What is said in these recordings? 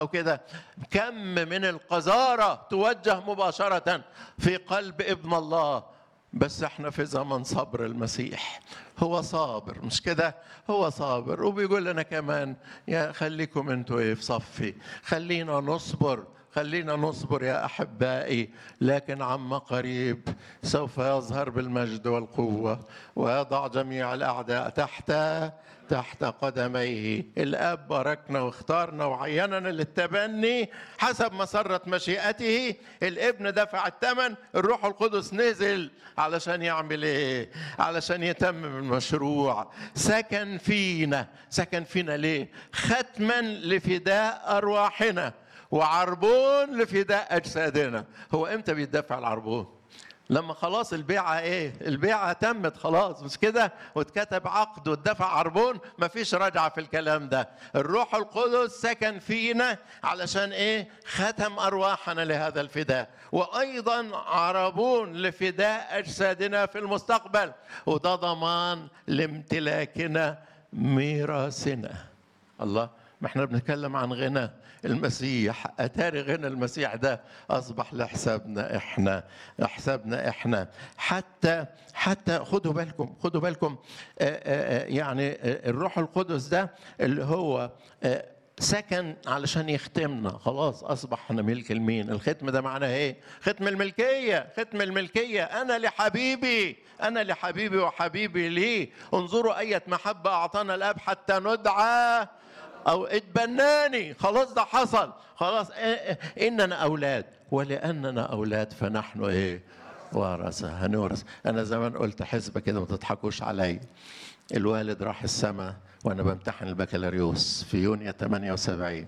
وكده كم من القذارة توجه مباشرة في قلب ابن الله بس احنا في زمن صبر المسيح هو صابر مش كده هو صابر وبيقول لنا كمان يا خليكم انتوا ايه في صفي خلينا نصبر خلينا نصبر يا احبائي لكن عما قريب سوف يظهر بالمجد والقوه ويضع جميع الاعداء تحت تحت قدميه الاب باركنا واختارنا وعيننا للتبني حسب مسره مشيئته الابن دفع الثمن الروح القدس نزل علشان يعمل ايه علشان يتمم المشروع سكن فينا سكن فينا ليه ختما لفداء ارواحنا وعربون لفداء اجسادنا هو امتى بيدفع العربون لما خلاص البيعة ايه البيعة تمت خلاص مش كده واتكتب عقد واتدفع عربون مفيش رجعة في الكلام ده الروح القدس سكن فينا علشان ايه ختم ارواحنا لهذا الفداء وايضا عربون لفداء اجسادنا في المستقبل وده ضمان لامتلاكنا ميراثنا الله ما احنا بنتكلم عن غنى المسيح اتاري غنى المسيح ده اصبح لحسابنا احنا حسابنا احنا حتى حتى خدوا بالكم خدوا بالكم آآ آآ يعني الروح القدس ده اللي هو سكن علشان يختمنا خلاص اصبحنا ملك المين الختم ده معناه ايه ختم الملكيه ختم الملكيه انا لحبيبي انا لحبيبي وحبيبي لي انظروا اية محبه اعطانا الاب حتى ندعى او اتبناني خلاص ده حصل خلاص اننا اولاد ولاننا اولاد فنحن ايه ورثه هنورث انا زمان قلت حسبه كده ما تضحكوش عليا الوالد راح السماء وانا بمتحن البكالوريوس في يونيو 78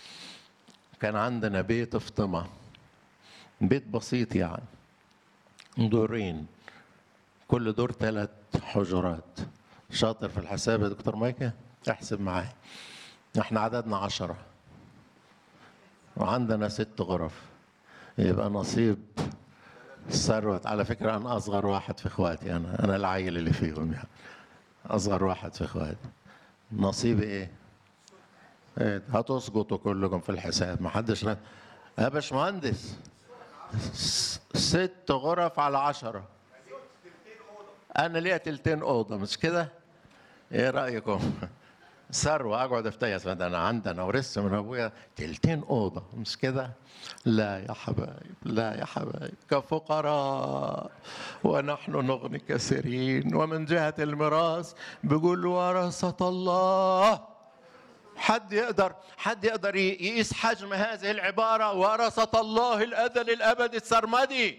كان عندنا بيت في طمع بيت بسيط يعني دورين كل دور ثلاث حجرات شاطر في الحساب يا دكتور مايكا احسب معايا احنا عددنا عشرة وعندنا ست غرف يبقى نصيب ثروت على فكرة أنا أصغر واحد في إخواتي أنا أنا العيل اللي فيهم يعني أصغر واحد في إخواتي نصيبي إيه؟ إيه هتسقطوا كلكم في الحساب ما حدش لا يا باشمهندس ست غرف على عشرة أنا ليا تلتين أوضة مش كده؟ إيه رأيكم؟ ثروة أقعد أفتيس ده أنا عندنا ورثت من أبويا تلتين أوضة مش كده؟ لا يا حبايب لا يا حبايب كفقراء ونحن نغني كثيرين ومن جهة الميراث بيقول ورثة الله حد يقدر حد يقدر يقيس حجم هذه العبارة ورثة الله الأزل الأبد السرمدي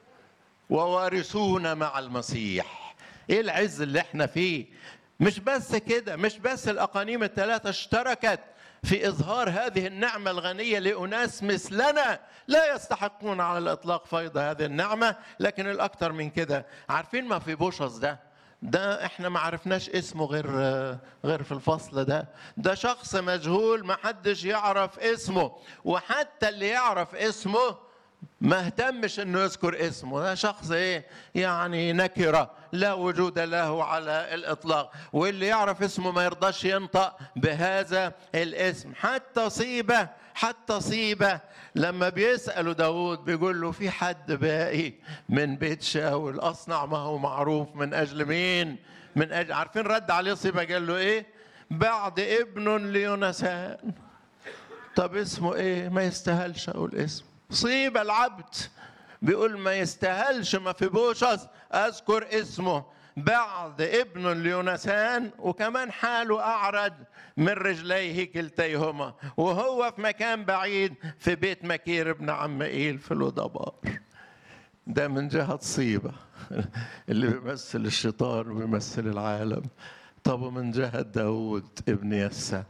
ووارثون مع المسيح ايه العز اللي احنا فيه مش بس كده مش بس الأقانيم الثلاثة اشتركت في إظهار هذه النعمة الغنية لأناس مثلنا لا يستحقون على الإطلاق فيض هذه النعمة لكن الأكثر من كده عارفين ما في بوشص ده ده احنا ما عرفناش اسمه غير غير في الفصل ده ده شخص مجهول ما حدش يعرف اسمه وحتى اللي يعرف اسمه ما اهتمش انه يذكر اسمه ده شخص ايه يعني نكره لا وجود له على الاطلاق واللي يعرف اسمه ما يرضاش ينطق بهذا الاسم حتى صيبه حتى صيبه لما بيسالوا داود بيقول له في حد باقي من بيت شاول اصنع ما هو معروف من اجل مين من اجل عارفين رد عليه صيبه قال له ايه بعد ابن ليونسان طب اسمه ايه ما يستاهلش اقول اسمه صيب العبد بيقول ما يستاهلش ما في بوشس اذكر اسمه بعد ابن ليونسان وكمان حاله اعرج من رجليه كلتيهما وهو في مكان بعيد في بيت مكير ابن عمائيل في لودبار ده من جهة صيبة اللي بيمثل الشيطان وبيمثل العالم طب ومن جهة داود ابن يسى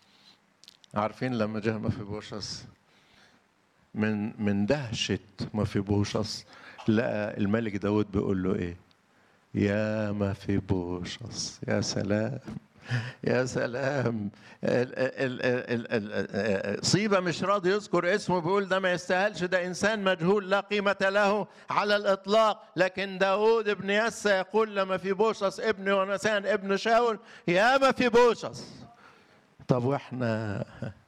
عارفين لما جه ما في بوشس من من دهشة ما في بوشص لقى الملك داود بيقول له ايه يا ما في بوشص يا سلام يا سلام صيبة مش راضي يذكر اسمه بيقول ده ما يستاهلش ده إنسان مجهول لا قيمة له على الإطلاق لكن داود ابن يسى يقول لما في بوشص ابن ونسان ابن شاول يا ما في بوشص طب واحنا